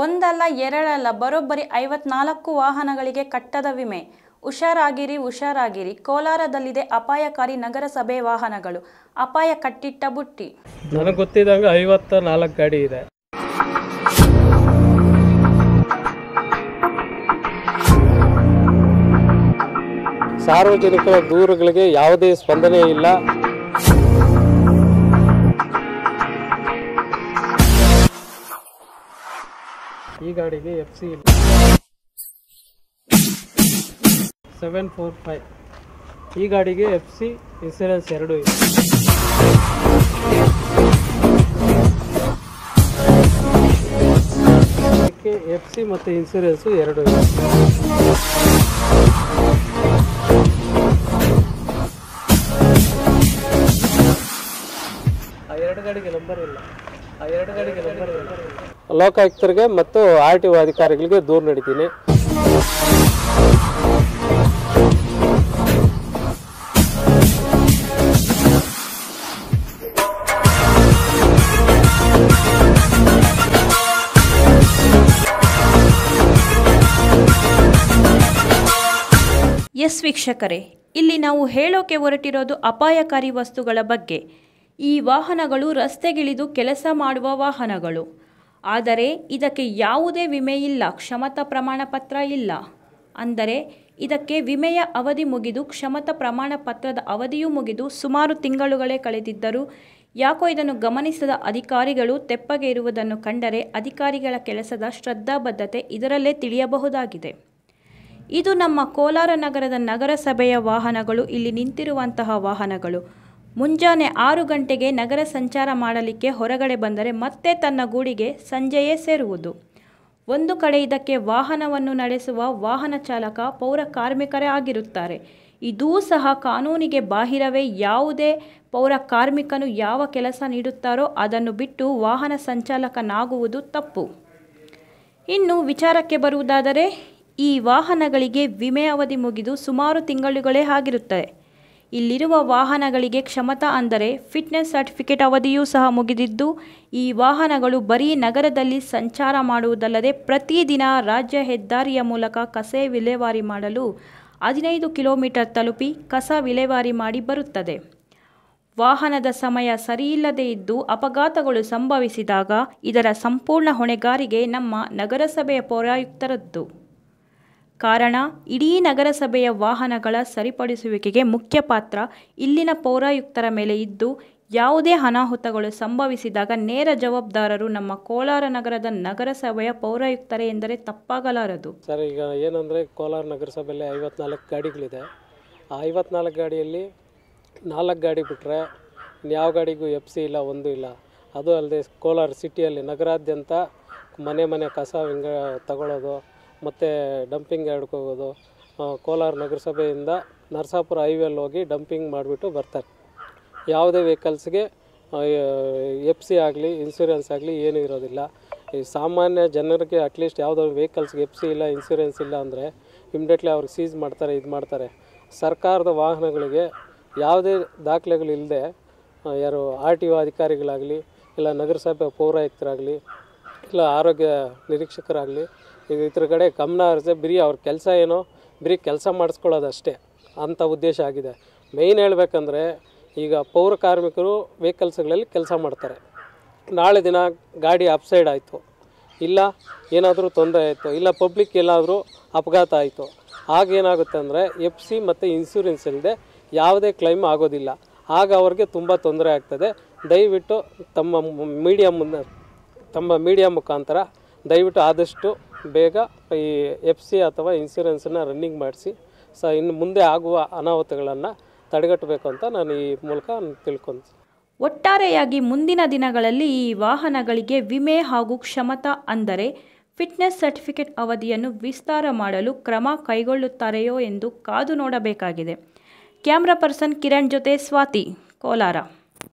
ಒಂದಲ್ಲ ಎರಡಲ್ಲ ಬರೋಬ್ಬರಿ ಐವತ್ನಾಲ್ಕು ವಾಹನಗಳಿಗೆ ಕಟ್ಟದ ವಿಮೆ ಹುಷಾರಾಗಿರಿ ಹುಷಾರಾಗಿರಿ ಕೋಲಾರದಲ್ಲಿದೆ ಅಪಾಯಕಾರಿ ನಗರಸಭೆ ವಾಹನಗಳು ಅಪಾಯ ಕಟ್ಟಿಟ್ಟ ಬುಟ್ಟಿ ನನಗೆ ಗೊತ್ತಿದ್ದಂಗೆ ಐವತ್ತ ನಾಲ್ಕು ಗಾಡಿ ಇದೆ ಸಾರ್ವಜನಿಕರ ದೂರುಗಳಿಗೆ ಯಾವುದೇ ಸ್ಪಂದನೆ ಇಲ್ಲ ಈ ಗಾಡಿಗೆ ಎಫ್ ಸಿ ಇಲ್ಲ ಸೆವೆನ್ ಫೋರ್ ಫೈವ್ ಈ ಗಾಡಿಗೆ ಎಫ್ ಸಿ ಇನ್ಸೂರೆನ್ಸ್ ಎರಡೂ ಇದೆ ಅದಕ್ಕೆ ಎಫ್ ಸಿ ಮತ್ತು ಇನ್ಸೂರೆನ್ಸು ಎರಡು ಇದೆ ಆ ಎರಡು ಗಾಡಿಗೆ ನಂಬರ್ ಇಲ್ಲ ಆ ಎರಡು ಗಾಡಿಗೆ ನಂಬರ್ ಇಲ್ಲ ಲೋಕಾಯುಕ್ತರಿಗೆ ಮತ್ತು ಆರ್ ಟಿ ಒ ಅಧಿಕಾರಿಗಳಿಗೆ ದೂರು ನೀಡಿದ್ದೀನಿ ಎಸ್ ವೀಕ್ಷಕರೇ ಇಲ್ಲಿ ನಾವು ಹೇಳೋಕೆ ಹೊರಟಿರೋದು ಅಪಾಯಕಾರಿ ವಸ್ತುಗಳ ಬಗ್ಗೆ ಈ ವಾಹನಗಳು ರಸ್ತೆಗಿಳಿದು ಕೆಲಸ ಮಾಡುವ ವಾಹನಗಳು ಆದರೆ ಇದಕ್ಕೆ ಯಾವುದೇ ವಿಮೆ ಇಲ್ಲ ಕ್ಷಮತಾ ಪ್ರಮಾಣ ಪತ್ರ ಇಲ್ಲ ಅಂದರೆ ಇದಕ್ಕೆ ವಿಮೆಯ ಅವಧಿ ಮುಗಿದು ಕ್ಷಮತಾ ಪ್ರಮಾಣ ಪತ್ರದ ಅವಧಿಯೂ ಮುಗಿದು ಸುಮಾರು ತಿಂಗಳುಗಳೇ ಕಳೆದಿದ್ದರೂ ಯಾಕೋ ಇದನ್ನು ಗಮನಿಸದ ಅಧಿಕಾರಿಗಳು ತೆಪ್ಪಗೆ ಇರುವುದನ್ನು ಕಂಡರೆ ಅಧಿಕಾರಿಗಳ ಕೆಲಸದ ಶ್ರದ್ಧಾಬದ್ಧತೆ ಇದರಲ್ಲೇ ತಿಳಿಯಬಹುದಾಗಿದೆ ಇದು ನಮ್ಮ ಕೋಲಾರ ನಗರದ ನಗರಸಭೆಯ ವಾಹನಗಳು ಇಲ್ಲಿ ನಿಂತಿರುವಂತಹ ವಾಹನಗಳು ಮುಂಜಾನೆ ಆರು ಗಂಟೆಗೆ ನಗರ ಸಂಚಾರ ಮಾಡಲಿಕ್ಕೆ ಹೊರಗಡೆ ಬಂದರೆ ಮತ್ತೆ ತನ್ನ ಗೂಡಿಗೆ ಸಂಜೆಯೇ ಸೇರುವುದು ಒಂದು ಕಡೆ ಇದಕ್ಕೆ ವಾಹನವನ್ನು ನಡೆಸುವ ವಾಹನ ಚಾಲಕ ಪೌರ ಕಾರ್ಮಿಕರೇ ಆಗಿರುತ್ತಾರೆ ಇದೂ ಸಹ ಕಾನೂನಿಗೆ ಬಾಹಿರವೇ ಯಾವುದೇ ಪೌರ ಕಾರ್ಮಿಕನು ಯಾವ ಕೆಲಸ ನೀಡುತ್ತಾರೋ ಅದನ್ನು ಬಿಟ್ಟು ವಾಹನ ಸಂಚಾಲಕನಾಗುವುದು ತಪ್ಪು ಇನ್ನು ವಿಚಾರಕ್ಕೆ ಬರುವುದಾದರೆ ಈ ವಾಹನಗಳಿಗೆ ವಿಮೆ ಅವಧಿ ಮುಗಿದು ಸುಮಾರು ತಿಂಗಳುಗಳೇ ಆಗಿರುತ್ತದೆ ಇಲ್ಲಿರುವ ವಾಹನಗಳಿಗೆ ಕ್ಷಮತಾ ಅಂದರೆ ಫಿಟ್ನೆಸ್ ಸರ್ಟಿಫಿಕೇಟ್ ಅವಧಿಯೂ ಸಹ ಮುಗಿದಿದ್ದು ಈ ವಾಹನಗಳು ಬರೀ ನಗರದಲ್ಲಿ ಸಂಚಾರ ಮಾಡುವುದಲ್ಲದೆ ಪ್ರತಿದಿನ ರಾಜ್ಯ ಹೆದ್ದಾರಿಯ ಮೂಲಕ ಕಸ ವಿಲೇವಾರಿ ಮಾಡಲು ಹದಿನೈದು ಕಿಲೋಮೀಟರ್ ತಲುಪಿ ಕಸ ವಿಲೇವಾರಿ ಮಾಡಿ ಬರುತ್ತದೆ ವಾಹನದ ಸಮಯ ಸರಿಯಿಲ್ಲದೆ ಇದ್ದು ಅಪಘಾತಗಳು ಸಂಭವಿಸಿದಾಗ ಇದರ ಸಂಪೂರ್ಣ ಹೊಣೆಗಾರಿಕೆ ನಮ್ಮ ನಗರಸಭೆಯ ಪೌರಾಯುಕ್ತರದ್ದು ಕಾರಣ ಇಡೀ ನಗರಸಭೆಯ ವಾಹನಗಳ ಸರಿಪಡಿಸುವಿಕೆಗೆ ಮುಖ್ಯ ಪಾತ್ರ ಇಲ್ಲಿನ ಪೌರಾಯುಕ್ತರ ಮೇಲೆ ಇದ್ದು ಯಾವುದೇ ಅನಾಹುತಗಳು ಸಂಭವಿಸಿದಾಗ ನೇರ ಜವಾಬ್ದಾರರು ನಮ್ಮ ಕೋಲಾರ ನಗರದ ನಗರಸಭೆಯ ಪೌರಾಯುಕ್ತರೇ ಎಂದರೆ ತಪ್ಪಾಗಲಾರದು ಸರ್ ಈಗ ಏನಂದರೆ ಕೋಲಾರ ನಗರಸಭೆಯಲ್ಲಿ ಐವತ್ನಾಲ್ಕು ಗಾಡಿಗಳಿದೆ ಆ ಐವತ್ನಾಲ್ಕು ಗಾಡಿಯಲ್ಲಿ ನಾಲ್ಕು ಗಾಡಿ ಬಿಟ್ಟರೆ ಯಾವ ಗಾಡಿಗೂ ಎಫ್ ಸಿ ಇಲ್ಲ ಒಂದು ಇಲ್ಲ ಅದು ಅಲ್ಲದೆ ಕೋಲಾರ ಸಿಟಿಯಲ್ಲಿ ನಗರಾದ್ಯಂತ ಮನೆ ಮನೆ ಕಸ ಹಿಂಗ ತಗೊಳ್ಳೋದು ಮತ್ತು ಡಂಪಿಂಗ್ ಯಾರ್ಡ್ಗೆ ಹೋಗೋದು ಆ, ಕೋಲಾರ ನಗರಸಭೆಯಿಂದ ನರಸಾಪುರ ಹೈವೇಲಿ ಹೋಗಿ ಡಂಪಿಂಗ್ ಮಾಡಿಬಿಟ್ಟು ಬರ್ತಾರೆ ಯಾವುದೇ ವೆಹಿಕಲ್ಸ್ಗೆ ಎಫ್ ಸಿ ಆಗಲಿ ಇನ್ಸೂರೆನ್ಸ್ ಆಗಲಿ ಏನೂ ಇರೋದಿಲ್ಲ ಈ ಸಾಮಾನ್ಯ ಜನರಿಗೆ ಅಟ್ಲೀಸ್ಟ್ ಯಾವುದಾದ್ರು ವೆಹಿಕಲ್ಸ್ಗೆ ಎಫ್ ಸಿ ಇಲ್ಲ ಇನ್ಸೂರೆನ್ಸ್ ಇಲ್ಲ ಅಂದರೆ ಇಮ್ಡಿಯೇಟ್ಲಿ ಅವ್ರಿಗೆ ಸೀಸ್ ಮಾಡ್ತಾರೆ ಇದು ಮಾಡ್ತಾರೆ ಸರ್ಕಾರದ ವಾಹನಗಳಿಗೆ ಯಾವುದೇ ದಾಖಲೆಗಳಿಲ್ಲದೆ ಯಾರು ಆರ್ ಟಿ ಒ ಅಧಿಕಾರಿಗಳಾಗಲಿ ಇಲ್ಲ ನಗರಸಭೆ ಪೌರಾಯುಕ್ತರಾಗಲಿ ಇಲ್ಲ ಆರೋಗ್ಯ ನಿರೀಕ್ಷಕರಾಗಲಿ ಈಗ ಇದ್ರ ಕಡೆ ಗಮನ ಹರಿಸಿ ಬರೀ ಅವ್ರ ಕೆಲಸ ಏನೋ ಬರೀ ಕೆಲಸ ಮಾಡಿಸ್ಕೊಳ್ಳೋದಷ್ಟೇ ಅಂಥ ಉದ್ದೇಶ ಆಗಿದೆ ಮೇಯ್ನ್ ಹೇಳ್ಬೇಕಂದ್ರೆ ಈಗ ಪೌರ ಕಾರ್ಮಿಕರು ವೆಹಿಕಲ್ಸ್ಗಳಲ್ಲಿ ಕೆಲಸ ಮಾಡ್ತಾರೆ ನಾಳೆ ದಿನ ಗಾಡಿ ಅಪ್ಸೈಡ್ ಆಯಿತು ಇಲ್ಲ ಏನಾದರೂ ತೊಂದರೆ ಆಯಿತು ಇಲ್ಲ ಪಬ್ಲಿಕ್ ಎಲ್ಲಾದರೂ ಅಪಘಾತ ಆಯಿತು ಆಗೇನಾಗುತ್ತೆ ಅಂದರೆ ಎಫ್ ಸಿ ಮತ್ತು ಇನ್ಸೂರೆನ್ಸ್ ಇಲ್ಲದೆ ಯಾವುದೇ ಕ್ಲೈಮ್ ಆಗೋದಿಲ್ಲ ಆಗ ಅವ್ರಿಗೆ ತುಂಬ ತೊಂದರೆ ಆಗ್ತದೆ ದಯವಿಟ್ಟು ತಮ್ಮ ಮೀಡಿಯಾ ಮುಂದೆ ತಮ್ಮ ಮೀಡಿಯಾ ಮುಖಾಂತರ ದಯವಿಟ್ಟು ಆದಷ್ಟು ಬೇಗ ಈ ಎಫ್ ಸಿ ಅಥವಾ ಇನ್ಸೂರೆನ್ಸನ್ನು ರನ್ನಿಂಗ್ ಮಾಡಿಸಿ ಸ ಇನ್ನು ಮುಂದೆ ಆಗುವ ಅನಾಹುತಗಳನ್ನು ತಡೆಗಟ್ಟಬೇಕು ಅಂತ ನಾನು ಈ ಮೂಲಕ ತಿಳ್ಕೊತೀನಿ ಒಟ್ಟಾರೆಯಾಗಿ ಮುಂದಿನ ದಿನಗಳಲ್ಲಿ ಈ ವಾಹನಗಳಿಗೆ ವಿಮೆ ಹಾಗೂ ಕ್ಷಮತಾ ಅಂದರೆ ಫಿಟ್ನೆಸ್ ಸರ್ಟಿಫಿಕೇಟ್ ಅವಧಿಯನ್ನು ವಿಸ್ತಾರ ಮಾಡಲು ಕ್ರಮ ಕೈಗೊಳ್ಳುತ್ತಾರೆಯೋ ಎಂದು ಕಾದು ನೋಡಬೇಕಾಗಿದೆ ಕ್ಯಾಮ್ರಾ ಪರ್ಸನ್ ಕಿರಣ್ ಜೊತೆ ಸ್ವಾತಿ ಕೋಲಾರ